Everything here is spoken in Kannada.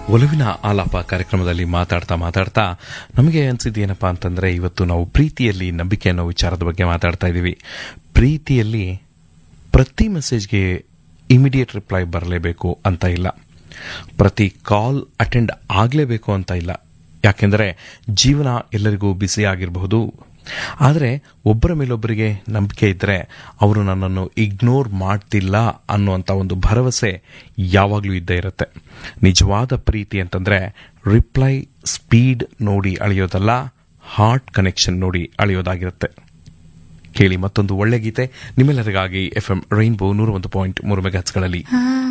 ಒಲವಿನ ಆಲಾಪ ಕಾರ್ಯಕ್ರಮದಲ್ಲಿ ಮಾತಾಡ್ತಾ ಮಾತಾಡ್ತಾ ನಮಗೆ ಅನ್ಸಿದ್ದೇನಪ್ಪ ಅಂತಂದ್ರೆ ಇವತ್ತು ನಾವು ಪ್ರೀತಿಯಲ್ಲಿ ನಂಬಿಕೆ ಅನ್ನೋ ವಿಚಾರದ ಬಗ್ಗೆ ಮಾತಾಡ್ತಾ ಇದ್ದೀವಿ ಪ್ರೀತಿಯಲ್ಲಿ ಪ್ರತಿ ಮೆಸೇಜ್ಗೆ ಇಮಿಡಿಯೇಟ್ ರಿಪ್ಲೈ ಬರಲೇಬೇಕು ಅಂತ ಇಲ್ಲ ಪ್ರತಿ ಕಾಲ್ ಅಟೆಂಡ್ ಆಗಲೇಬೇಕು ಅಂತ ಇಲ್ಲ ಯಾಕೆಂದರೆ ಜೀವನ ಎಲ್ಲರಿಗೂ ಬ್ಯುಸಿ ಆಗಿರಬಹುದು ಆದರೆ ಒಬ್ಬರ ಮೇಲೊಬ್ಬರಿಗೆ ನಂಬಿಕೆ ಇದ್ದರೆ ಅವರು ನನ್ನನ್ನು ಇಗ್ನೋರ್ ಮಾಡ್ತಿಲ್ಲ ಅನ್ನುವಂಥ ಒಂದು ಭರವಸೆ ಯಾವಾಗಲೂ ಇದ್ದೇ ಇರುತ್ತೆ ನಿಜವಾದ ಪ್ರೀತಿ ಅಂತಂದರೆ ರಿಪ್ಲೈ ಸ್ಪೀಡ್ ನೋಡಿ ಅಳೆಯೋದಲ್ಲ ಹಾರ್ಟ್ ಕನೆಕ್ಷನ್ ನೋಡಿ ಅಳೆಯೋದಾಗಿರುತ್ತೆ ಕೇಳಿ ಮತ್ತೊಂದು ಒಳ್ಳೆ ಗೀತೆ ನಿಮ್ಮೆಲ್ಲರಿಗಾಗಿ ಎಫ್ ಎಂ ರೈನ್ಬೋ ನೂರ ಒಂದು ಪಾಯಿಂಟ್ ಮೂರು ಮೆಗಾಟ್ಸ್ಗಳಲ್ಲಿ ಆ